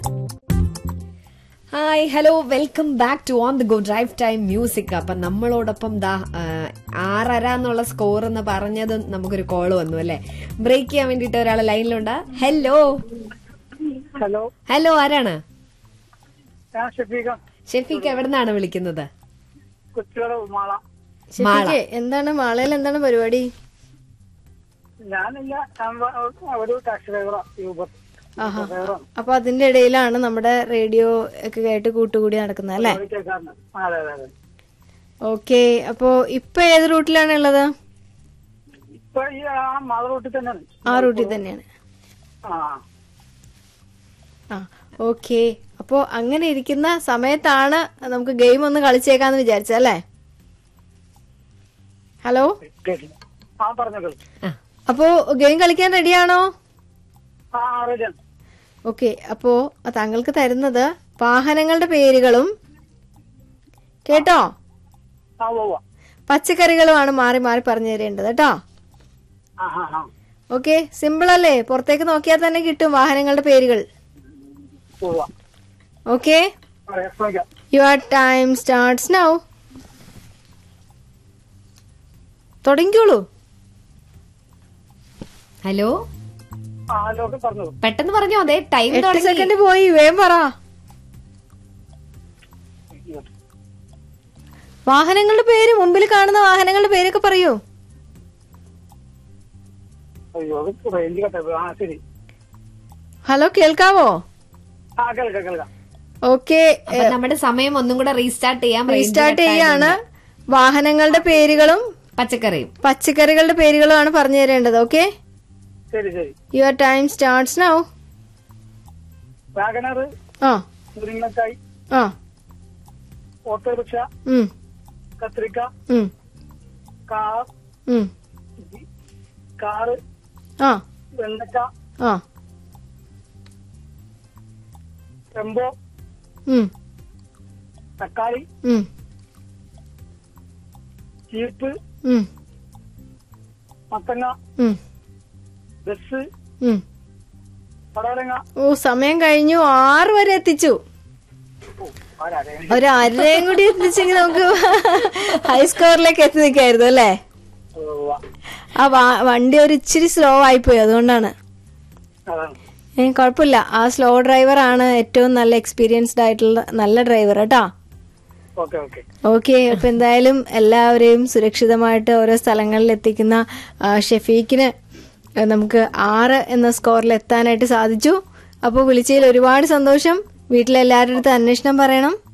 Hi hello welcome back to on the go drive time music അപ്പൊ നമ്മളോടൊപ്പം ദാ ആ, ആറര എന്നുള്ള സ്കോർ എന്ന് പറഞ്ഞത് നമുക്കൊരു കോള് വന്നു അല്ലെ ബ്രേക്ക് ചെയ്യാൻ വേണ്ടിട്ട് ഒരാൾ ലൈനിലുണ്ട് ഹലോ ഹലോ ഹലോ ആരാണ് ഞാൻ ഷഫീഖ ഷെഫീഖ് എവിടുന്നാണ് വിളിക്കുന്നത് കൊച്ചുകട മാള മാള ഷെഫീഖേ, എന്താണ് മാളയിൽ എന്താണ് പരിപാടി ഞാനില്ല ഞാൻ വ- ഒരു ടാക്സി ഡ്രൈവറാ യൂബർ ആഹാ ഡ്രൈവറാണ് അപ്പൊ അതിന്റെ ഇടയിലാണ് നമ്മുടെ റേഡിയോ ഒക്കെ കേട്ട് കൂട്ടുകൂടി നടക്കുന്നത് അല്ലേ കേൾക്കാറുണ്ട് അതെ അതെ അതെ ഓക്കെ അപ്പോ ഇപ്പൊ ഏത് റൂട്ടിലാണ് ഉള്ളത് ഇപ്പൊ ഈ ആ മാള റൂട്ടിൽ തന്നെയാണ് ആ റൂട്ടിൽ തന്നെയാണ് ആ ആ ഓക്കെ അപ്പോ അങ്ങനെ ഇരിക്കുന്ന സമയത്താണ് നമുക്ക് ഗെയിം ഒന്ന് കളിച്ചേക്കാന്ന് വിചാരിച്ചല്ലേ ഹലോ കേട്ടില്ല ആ പറഞ്ഞോളൂ ആ, അപ്പോ ഗെയിം കളിക്കാൻ റെഡിയാണോ ആ ആ റെഡിയാണ് ഓക്കെ അപ്പോ താങ്കൾക്ക് തരുന്നത് വാഹനങ്ങളുടെ പേരുകളും കേട്ടോ ആ പോവാ പച്ചക്കറികളുമാണ് മാറി മാറി പറഞ്ഞു തരേണ്ടത് കേട്ടോ ആ ആ ആ ഓക്കെ സിമ്പിൾ അല്ലേ പുറത്തേക്ക് നോക്കിയാൽ തന്നെ കിട്ടും വാഹനങ്ങളുടെ പേരുകൾ പോവാ ഓക്കെ പറയാം ശ്രമിക്കാം യുവർ ടൈം സ്റ്റാർട്ട്സ് നൗ തുടങ്ങിക്കോളൂ ഹലോ ആ ഹലോ പറഞ്ഞോളൂ പെട്ടെന്ന് പറഞ്ഞോ അതെ ടൈം എട്ട് തുടങ്ങി സെക്കൻഡ് പോയി വേഗം പറ വാഹനങ്ങളുടെ പേര് മുമ്പിൽ കാണുന്ന വാഹനങ്ങളുടെ പേരൊക്കെ പറയൂ അയ്യോ അത് റേഞ്ച് കട്ടത് ആ ശരി ഹലോ കേൾക്കാവോ ആ കേൾക്കാം കേൾക്കാം ഓക്കെ അപ്പൊ നമ്മുടെ സമയം ഒന്നും കൂടെ റീസ്റ്റാർട്ട് ചെയ്യാം range റീസ്റ്റാർട്ട് cut ചെയ്യാണ് ആയതുകൊണ്ട്. വാഹനങ്ങളുടെ പേരുകളും പച്ചക്കറിയും പച്ചക്കറികളുടെ പേരുകളുമാണ് പറഞ്ഞു തരേണ്ടത് ഓക്കെ ശരി ശരി your time starts now Wagon R ആ മുരിങ്ങക്കായ് ആ ഓട്ടോറിക്ഷ ഉം കത്രിക്ക ഉം കാർ ഉം കാറ് ആ വെണ്ടക്ക ആ ടെമ്പോ ഉം തക്കാളി ഉം ജീപ്പ് ഉം മത്തങ്ങ ഉം ബസ് ഉം പടവലങ്ങ ഓ സമയം കഴിഞ്ഞു ആറ് വരെ എത്തിച്ചു ഓ, ആരാരെ? ഒരു അരയും കൂടി എത്തിച്ചെങ്കിൽ നമുക്ക് ഹൈ സ്കോറിലേക്ക് എത്തി നിൽക്കായിരുന്നു അല്ലേ ഉവ്വ. ആ വാ- വണ്ടി ഒരു ഇച്ചിരി സ്ലോ ആയിപ്പോയി അതുകൊണ്ടാണ് അതാണ് ഏ കുഴപ്പമില്ല ആ സ്ലോ ഡ്രൈവർ ആണ് ഏറ്റവും നല്ല എക്സ്പീരിയൻസ്ഡ് ആയിട്ടുള്ള നല്ല ഡ്രൈവർ കേട്ടോ ഓക്കെ ഓക്കെ ഓക്കെ അപ്പൊ എന്തായാലും എല്ലാവരെയും സുരക്ഷിതമായിട്ട് ഓരോ സ്ഥലങ്ങളിൽ എത്തിക്കുന്ന ആ, ഷെഫീഖിന് ആ, നമുക്ക് ആറ് എന്ന സ്കോറിൽ എത്താനായിട്ട് സാധിച്ചു അപ്പോൾ വിളിച്ചതിൽ ഒരുപാട് സന്തോഷം വീട്ടിലെല്ലാവരുടെ അടുത്ത് അന്വേഷണം പറയണം